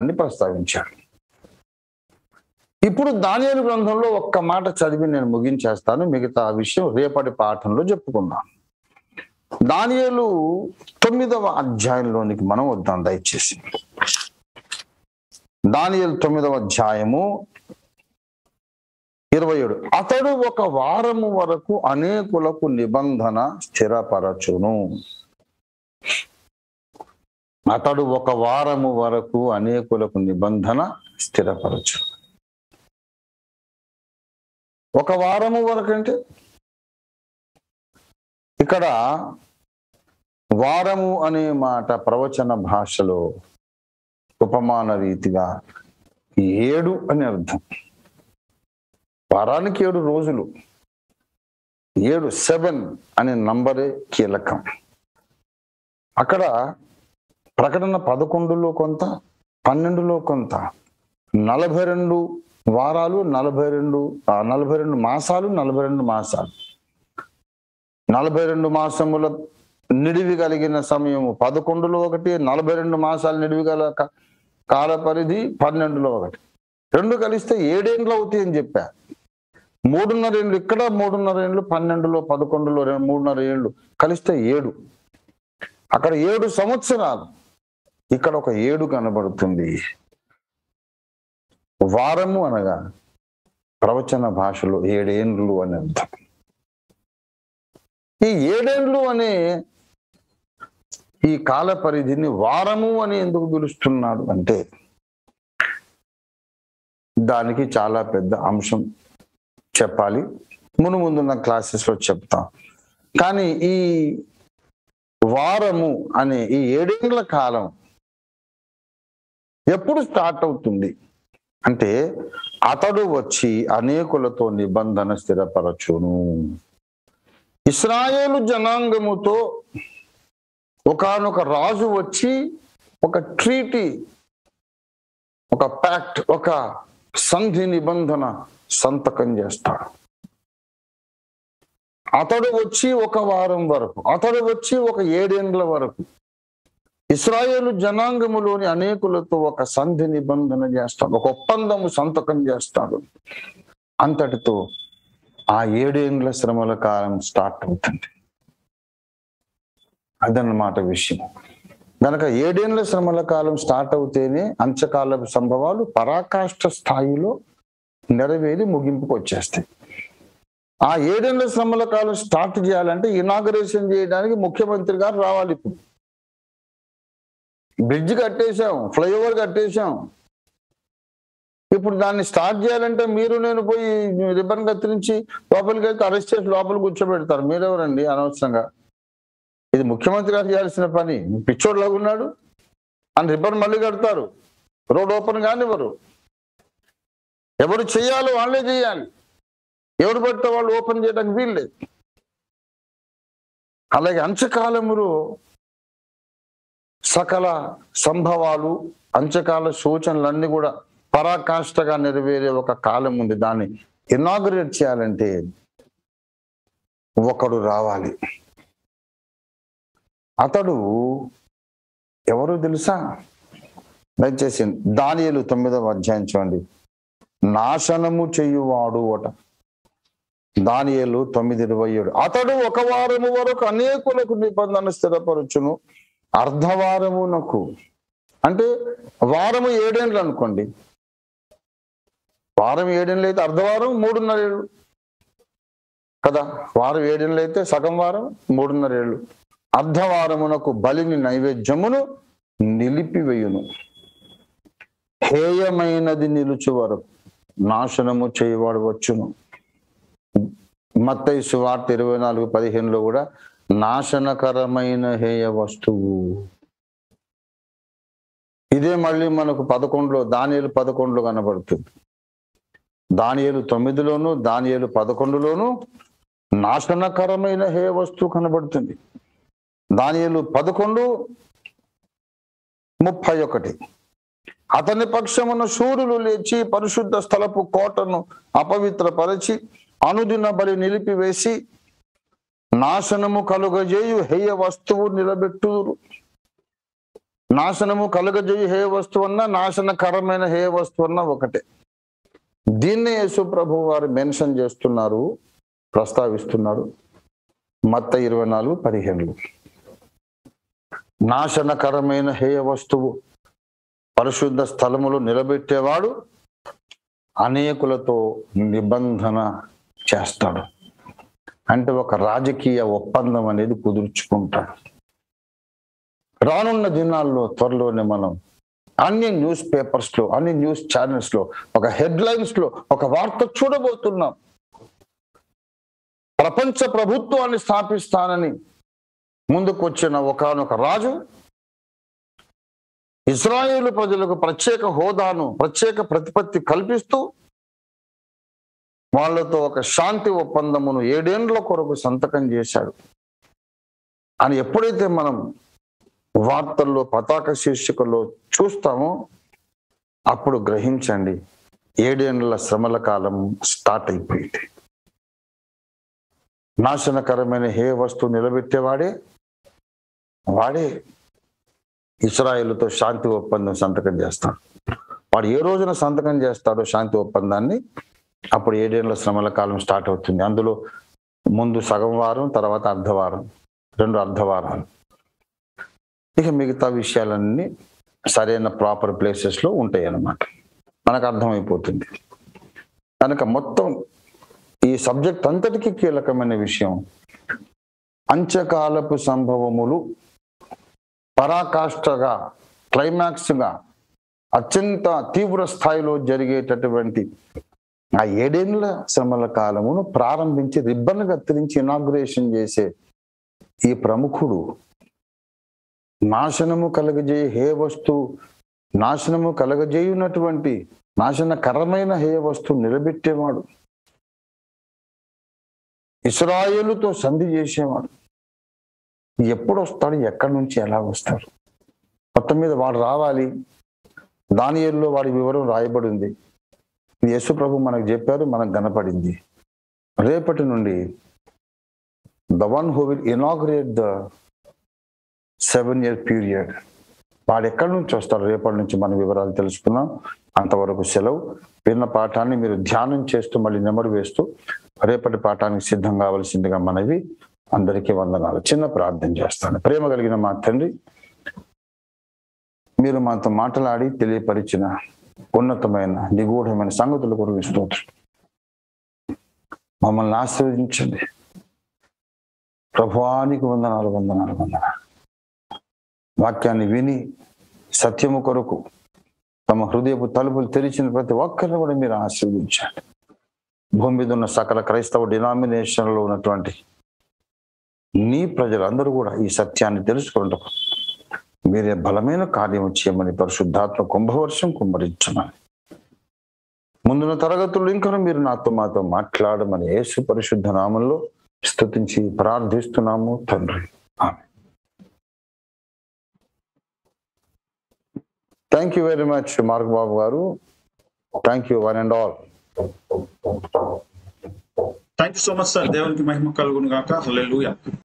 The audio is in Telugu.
విషయాన్ని ప్రస్తావించాడు ఇప్పుడు దానియేలు గ్రంథంలో ఒక్క మాట చదివి నేను ముగించేస్తాను మిగతా విషయం రేపటి పాఠంలో చెప్పుకుందాం దానియేలు తొమ్మిదవ అధ్యాయంలోనికి మనం వద్దాం దయచేసి దానియేలు తొమ్మిదవ అధ్యాయము ఇరవై ఏడు అతడు ఒక వారము వరకు అనేకులకు నిబంధన స్థిరపరచును అతడు ఒక వారము వరకు అనేకులకు నిబంధన స్థిరపరచు ఒక వారము వరకు అంటే ఇక్కడ వారము అనే మాట ప్రవచన భాషలో ఉపమాన రీతిగా ఏడు అని అర్థం వారానికి ఏడు రోజులు ఏడు సెవెన్ అనే నంబరే కీలకం అక్కడ ప్రకటన పదకొండులో కొంత పన్నెండులో కొంత నలభై రెండు వారాలు నలభై రెండు ఆ, నలభై రెండు మాసాలు నలభై రెండు మాసాలు నలభై రెండు మాసముల నిడివి కలిగిన సమయము పదకొండులో ఒకటి నలభై రెండు మాసాలు నిడివి గల క- కాల పరిధి పన్నెండులో ఒకటి రెండు కలిస్తే ఏడేండ్లు అవుతాయి అని చెప్పా మూడున్నర ఏళ్ళు ఇక్కడ మూడున్నర ఏళ్ళు పన్నెండులో పదకొండులో రెండు మూడున్నర ఏళ్ళు కలిస్తే ఏడు అక్కడ ఏడు సంవత్సరాలు ఇక్కడ ఒక ఏడు కనబడుతుంది వారము అనగా ప్రవచన భాషలో ఏడేండ్లు అని అర్థం ఈ ఏడేండ్లు అనే ఈ కాల పరిధిని వారము అని ఎందుకు పిలుస్తున్నాడు అంటే దానికి చాలా పెద్ద అంశం చెప్పాలి మును ముందున్న క్లాసెస్ లో చెప్తాం కానీ ఈ వారము అనే ఈ ఏడేండ్ల కాలం ఎప్పుడు స్టార్ట్ అవుతుంది అంటే అతడు వచ్చి అనేకులతో నిబంధన స్థిరపరచును ఇస్రాయేలు జనాంగముతో ఒకానొక రాజు వచ్చి ఒక ట్రీటీ ఒక ప్యాక్ట్ ఒక సంధి నిబంధన సంతకం చేస్తాడు అతడు వచ్చి ఒక వారం వరకు అతడు వచ్చి ఒక ఏడేండ్ల వరకు ఇస్రాయేలు జనాంగములోని అనేకులతో ఒక సంధి నిబంధన చేస్తాడు ఒక ఒప్పందము సంతకం చేస్తాడు అంతటితో ఆ ఏడేండ్ల శ్రమల కాలం స్టార్ట్ అవుతుంది అదన్నమాట విషయం గనక ఏడేండ్ల శ్రమల కాలం స్టార్ట్ అవుతేనే అంచకాల సంభవాలు పరాకాష్ఠ స్థాయిలో నెరవేరి ముగింపుకు వచ్చేస్తాయి ఆ ఏడేళ్ల శ్రమల కాలం స్టార్ట్ చేయాలంటే ఇనాగరేషన్ చేయడానికి ముఖ్యమంత్రి గారు రావాలి ఇప్పుడు బ్రిడ్జ్ కట్టేశాం ఫ్లైఓవర్ కట్టేశాం ఇప్పుడు దాన్ని స్టార్ట్ చేయాలంటే మీరు నేను పోయి రిబ్బన్ కత్తిరించి లోపలికి వెళ్తే అరెస్ట్ చేసి లోపల కూర్చోబెడతారు మీరెవరండి అనవసరంగా ఇది ముఖ్యమంత్రి గారు చేయాల్సిన పని పిచ్చోడ్లాగా ఉన్నాడు అని రిబ్బన్ మళ్ళీ కడతారు రోడ్ ఓపెన్ కానివ్వరు ఎవరు చేయాలో వాళ్ళే చేయాలి ఎవరు పడితే వాళ్ళు ఓపెన్ చేయడానికి వీల్లేదు అలాగే అంచకాలములో సకల సంభవాలు అంచకాల సూచనలన్నీ కూడా పరాకాష్ఠగా నెరవేరే ఒక కాలం ఉంది దాన్ని ఇనాగ్రేట్ చేయాలంటే ఒకడు రావాలి అతడు ఎవరు తెలుసా దయచేసి దానియలు తొమ్మిదవ అధ్యాయం చూడండి నాశనము చెయ్యువాడు అట దానియేలు తొమ్మిది ఇరవై ఏడు అతడు ఒక వారము వరకు అనేకులకు నిబంధన స్థిరపరచును అర్ధవారమునకు అంటే వారము ఏడేండ్లు అనుకోండి వారం ఏడేళ్ళు అయితే అర్ధవారం మూడున్నర ఏళ్ళు కదా వారం ఏడేళ్ళు అయితే సగం వారం మూడున్నర ఏళ్ళు అర్ధవారమునకు బలిని నైవేద్యమును నిలిపివేయును హేయమైనది నిలుచు వరకు నాశనము చేయవాడు వచ్చును మత్తయి సువార్త ఇరవై నాలుగు పదిహేనులో కూడా నాశనకరమైన హేయ వస్తువు ఇదే మళ్ళీ మనకు పదకొండులో దానియేలు పదకొండులో కనబడుతుంది దానియేలు తొమ్మిదిలోను దానియేలు పదకొండులోను నాశనకరమైన హేయ వస్తువు కనబడుతుంది దానియేలు పదకొండు ముప్పై ఒకటి అతని పక్షమున సూర్యులు లేచి పరిశుద్ధ స్థలపు కోటను అపవిత్రపరచి అనుదిన బలి నిలిపివేసి నాశనము కలుగజేయు హేయ వస్తువు నిలబెట్టుదురు నాశనము కలుగజేయు హే వస్తువు అన్నా నాశనకరమైన హే వస్తువు అన్నా ఒకటే దీన్నే యేసు ప్రభు వారు మెన్షన్ చేస్తున్నారు ప్రస్తావిస్తున్నారు మత్త ఇరవై నాలుగు పదిహేనులు నాశనకరమైన హేయ వస్తువు పరిశుద్ధ స్థలములు నిలబెట్టేవాడు అనేకులతో నిబంధన చేస్తాడు అంటే ఒక రాజకీయ ఒప్పందం అనేది కుదుర్చుకుంటాడు రానున్న దినాల్లో త్వరలోనే మనం అన్ని న్యూస్ పేపర్స్ లో అన్ని న్యూస్ ఛానల్స్ లో ఒక హెడ్లైన్స్ లో ఒక వార్త చూడబోతున్నాం ప్రపంచ ప్రభుత్వాన్ని స్థాపిస్తానని ముందుకు వచ్చిన ఒకనొక రాజు ఇజ్రాయేలు ప్రజలకు ప్రత్యేక హోదాను ప్రత్యేక ప్రతిపత్తి కల్పిస్తూ వాళ్ళతో ఒక శాంతి ఒప్పందమును ఏడేండ్ల కొరకు సంతకం చేశాడు అని ఎప్పుడైతే మనం వార్తల్లో పతాక శీర్షికలో చూస్తామో అప్పుడు గ్రహించండి ఏడేండ్ల శ్రమల కాలం స్టార్ట్ అయిపోయింది నాశనకరమైన హే వస్తువు నిలబెట్టేవాడే వాడే ఇస్రాయేలుతో శాంతి ఒప్పందం సంతకం చేస్తాడు వాడు ఏ రోజున సంతకం చేస్తాడో శాంతి ఒప్పందాన్ని అప్పుడు ఏడేళ్ల శ్రమల కాలం స్టార్ట్ అవుతుంది అందులో ముందు సగం వారం తర్వాత అర్ధవారం రెండు అర్ధవారాలు ఇక మిగతా విషయాలన్నీ సరైన ప్రాపర్ ప్లేసెస్ లో ఉంటాయి అన్నమాట మనకు అర్థమైపోతుంది కనుక మొత్తం ఈ సబ్జెక్ట్ అంతటికీ కీలకమైన విషయం అంత్యకాలపు సంభవములు పరాకాష్ఠగా క్లైమాక్స్ గా అత్యంత తీవ్ర స్థాయిలో జరిగేటటువంటి ఆ ఏడేళ్ల శ్రమల కాలమును ప్రారంభించి రిబ్బన్ కత్తిరించి ఇనాగ్రేషన్ చేసే ఈ ప్రముఖుడు నాశనము కలగజేయ హే వస్తువు నాశనము కలగజేయున్నటువంటి నాశనకరమైన హే వస్తువు నిలబెట్టేవాడు ఇస్రాయేలుతో సంధి చేసేవాడు ఎప్పుడు వస్తాడు ఎక్కడి నుంచి ఎలా వస్తాడు మొత్తం మీద వాడు రావాలి దానియల్లో వాడి వివరం రాయబడి ఉంది యేసు ప్రభు మనకు చెప్పారు మనకు కనపడింది రేపటి నుండి the one who will inaugurate the seven year period వాడు ఎక్కడి నుంచి వస్తాడు రేపటి నుంచి మన వివరాలు తెలుసుకుందాం అంతవరకు సెలవు విన్న పాఠాన్ని మీరు ధ్యానం చేస్తూ మళ్ళీ నెమరు వేస్తూ రేపటి పాఠానికి సిద్ధం కావాల్సిందిగా మనవి అందరికీ వందనాలు చిన్న ప్రార్థన చేస్తాను ప్రేమ కలిగిన మా తండ్రి మీరు మాతో మాట్లాడి తెలియపరిచిన ఉన్నతమైన నిగూఢమైన సంగతుల కొరకు స్తోత్రం మమ్మల్ని ఆశీర్వదించండి ప్రభువానికి వందనాలు వందనాలు వందనాలు వాక్యాన్ని విని సత్యము కొరకు తమ హృదయపు తలుపులు తెరిచిన ప్రతి ఒక్కరిని కూడా మీరు ఆశీర్వదించండి భూమి మీద ఉన్న సకల క్రైస్తవ డినామినేషన్లో ఉన్నటువంటి నీ ప్రజలందరూ కూడా ఈ సత్యాన్ని తెలుసుకుంటారు మీరే బలమైన కార్యం చేయమని పరిశుద్ధాత్మ కుంభవర్షం కుమ్మరించమని ముందున్న తరగతులు ఇంకా మీరు నాతో మాతో మాట్లాడమని యేసు పరిశుద్ధ నామంలో స్తుతించి ప్రార్థిస్తున్నాము తండ్రి ఆమె thank you very much Mark Babu garu thank you one and all thank you so much sir దేవునికి మహిమ కలుగును గాక హల్లెలూయా